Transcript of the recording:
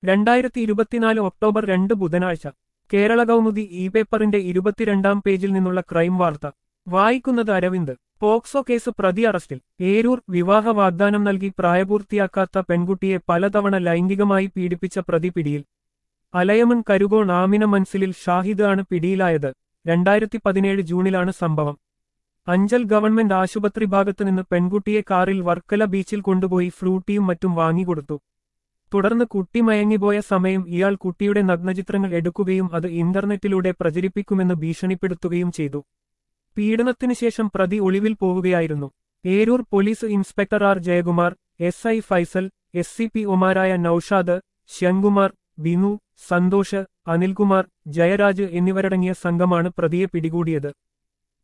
രണ്ടായിരത്തി ഇരുപത്തിനാല് ഒക്ടോബർ രണ്ട് ബുധനാഴ്ച കേരള കൗമുദി ഇ പേപ്പറിന്റെ ഇരുപത്തിരണ്ടാം പേജിൽ നിന്നുള്ള ക്രൈം വാർത്ത വായിക്കുന്നത് അരവിന്ദ് പോക്സോ കേസ് പ്രതി അറസ്റ്റിൽ ഏരൂർ വിവാഹ വാഗ്ദാനം നൽകി പ്രായപൂർത്തിയാക്കാത്ത പെൺകുട്ടിയെ പലതവണ ലൈംഗികമായി പീഡിപ്പിച്ച പ്രതി പിടിയിൽ അലയമൺ കരുകോൺ ആമിന മൻസിലിൽ ഷാഹിദ് ആണ് പിടിയിലായത് രണ്ടായിരത്തി പതിനേഴ് ജൂണിലാണ് സംഭവം അഞ്ചൽ ഗവൺമെന്റ് ആശുപത്രി ഭാഗത്ത് നിന്ന് പെൺകുട്ടിയെ കാറിൽ വർക്കല ബീച്ചിൽ കൊണ്ടുപോയി ഫ്രൂട്ടിയും മറ്റും വാങ്ങിക്കൊടുത്തു തുടർന്ന് കുട്ടി മയങ്ങിപ്പോയ സമയം ഇയാൾ കുട്ടിയുടെ നഗ്നചിത്രങ്ങൾ എടുക്കുകയും അത് ഇന്റർനെറ്റിലൂടെ പ്രചരിപ്പിക്കുമെന്ന് ഭീഷണിപ്പെടുത്തുകയും ചെയ്തു പീഡനത്തിനു ശേഷം പ്രതി ഒളിവിൽ പോവുകയായിരുന്നു Eroor police inspector R Jayakumar S I Faisal S C P ഒമാരായ നൌഷാദ് ശ്യൻകുമാർ ബിനു സന്തോഷ് അനിൽകുമാർ ജയരാജ് എന്നിവരടങ്ങിയ സംഘമാണ് പ്രതിയെ പിടികൂടിയത്